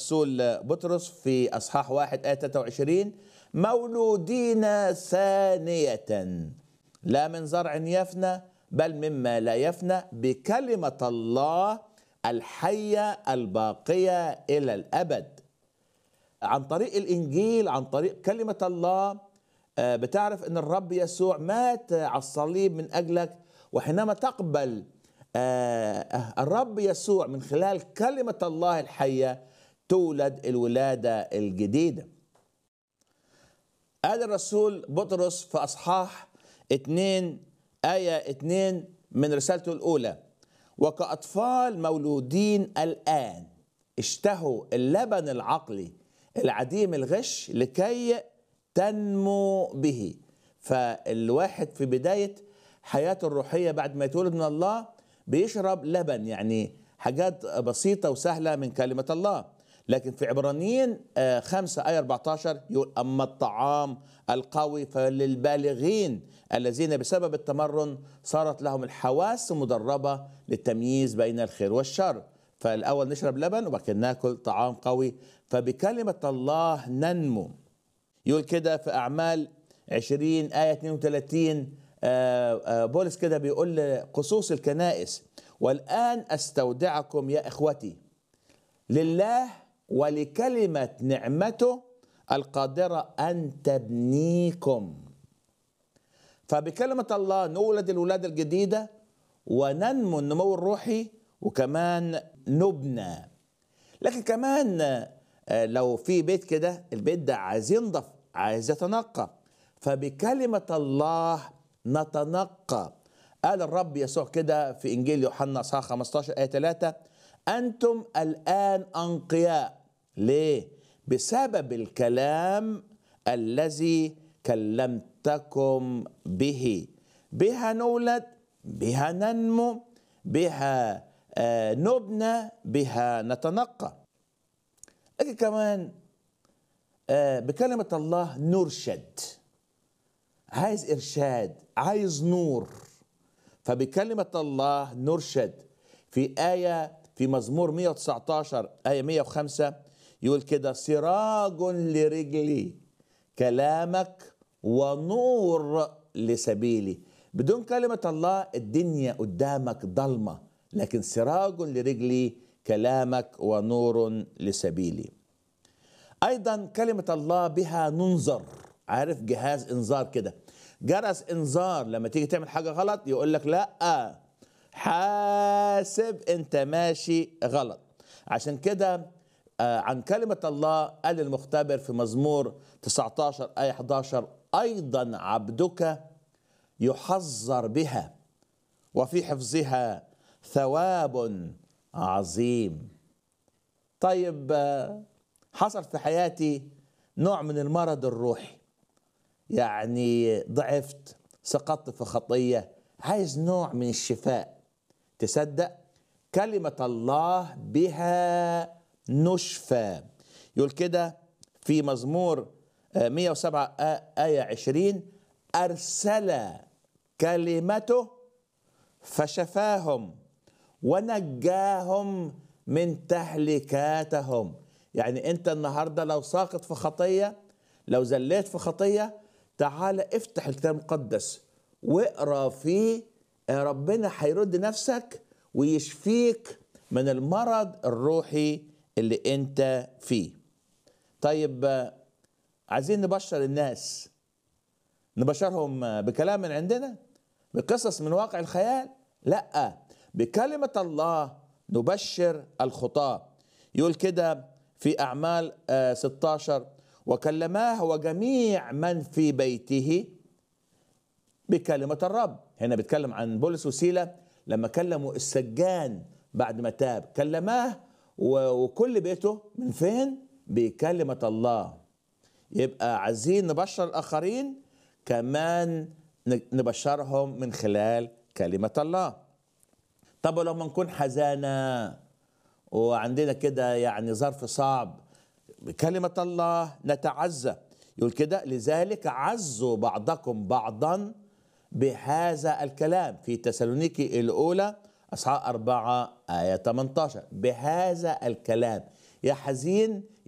الرسول بطرس في أصحاح واحد آية 23 مولودين ثانية لا من زرع يفنى بل مما لا يفنى بكلمة الله الحية الباقية إلى الأبد عن طريق الإنجيل عن طريق كلمة الله آه، بتعرف أن الرب يسوع مات على الصليب من أجلك وحينما تقبل آه، الرب يسوع من خلال كلمة الله الحية تولد الولادة الجديدة قال الرسول بطرس في أصحاح 2 آية 2 من رسالته الأولى وكأطفال مولودين الآن اشتهوا اللبن العقلي العديم الغش لكي تنمو به فالواحد في بداية حياته الروحية بعد ما يتولد من الله بيشرب لبن يعني حاجات بسيطة وسهلة من كلمة الله لكن في عبرانيين آه، خمسة آية 14 يقول أما الطعام القوي فللبالغين الذين بسبب التمرن صارت لهم الحواس مدربة للتمييز بين الخير والشر فالأول نشرب لبن وبعد كده ناكل طعام قوي فبكلمة الله ننمو يقول كده في أعمال 20 آية 32 آه، آه، بولس كده بيقول لقصوص الكنائس والآن أستودعكم يا إخوتي لله ولكلمة نعمته القادرة أن تبنيكم فبكلمة الله نولد الولادة الجديدة وننمو النمو الروحي وكمان نبنى لكن كمان آه، لو في بيت كده البيت ده عايز ينضف عايز يتنقى فبكلمة الله نتنقى قال الرب يسوع كده في إنجيل يوحنا اصحاح 15 آية 3 أنتم الآن أنقياء ليه؟ بسبب الكلام الذي كلمتكم به بها نولد بها ننمو بها آه، نبنى بها نتنقى لكن كمان آه، بكلمة الله نرشد عايز إرشاد عايز نور فبكلمة الله نرشد في آية في مزمور 119 آية 105 يقول كده سراج لرجلي كلامك ونور لسبيلي بدون كلمة الله الدنيا قدامك ضلمة لكن سراج لرجلي كلامك ونور لسبيلي أيضا كلمة الله بها ننظر عارف جهاز انذار كده جرس انذار لما تيجي تعمل حاجة غلط يقول لك لا حاسب انت ماشي غلط عشان كده آه، عن كلمة الله قال المختبر في مزمور 19 آية 11 أيضا عبدك يحذر بها وفي حفظها ثواب عظيم طيب آه، حصل في حياتي نوع من المرض الروحي يعني ضعفت سقطت في خطية عايز نوع من الشفاء تصدق كلمة الله بها نشفى يقول كده في مزمور آه، 107 آ- آية 20 أرسل كلمته فشفاهم ونجاهم من تهلكاتهم يعني انت النهارده لو ساقط في خطيه لو زليت في خطيه تعال افتح الكتاب المقدس واقرا فيه آه، ربنا هيرد نفسك ويشفيك من المرض الروحي اللي انت فيه طيب آه، عايزين نبشر الناس نبشرهم آه، بكلام من عندنا بقصص من واقع الخيال لا بكلمة الله نبشر الخطاة يقول كده في أعمال آه، 16 وكلماه وجميع من في بيته بكلمة الرب هنا بيتكلم عن بولس وسيلة لما كلموا السجان بعد ما تاب كلماه و- وكل بيته من فين بكلمة الله يبقى عايزين نبشر الآخرين كمان ن- نبشرهم من خلال كلمة الله طب ولما نكون حزانة وعندنا كده يعني ظرف صعب بكلمة الله نتعزى يقول كده لذلك عزوا بعضكم بعضا بهذا الكلام في تسالونيكي الأولى أصحاح أربعة آية 18 بهذا الكلام يا حزين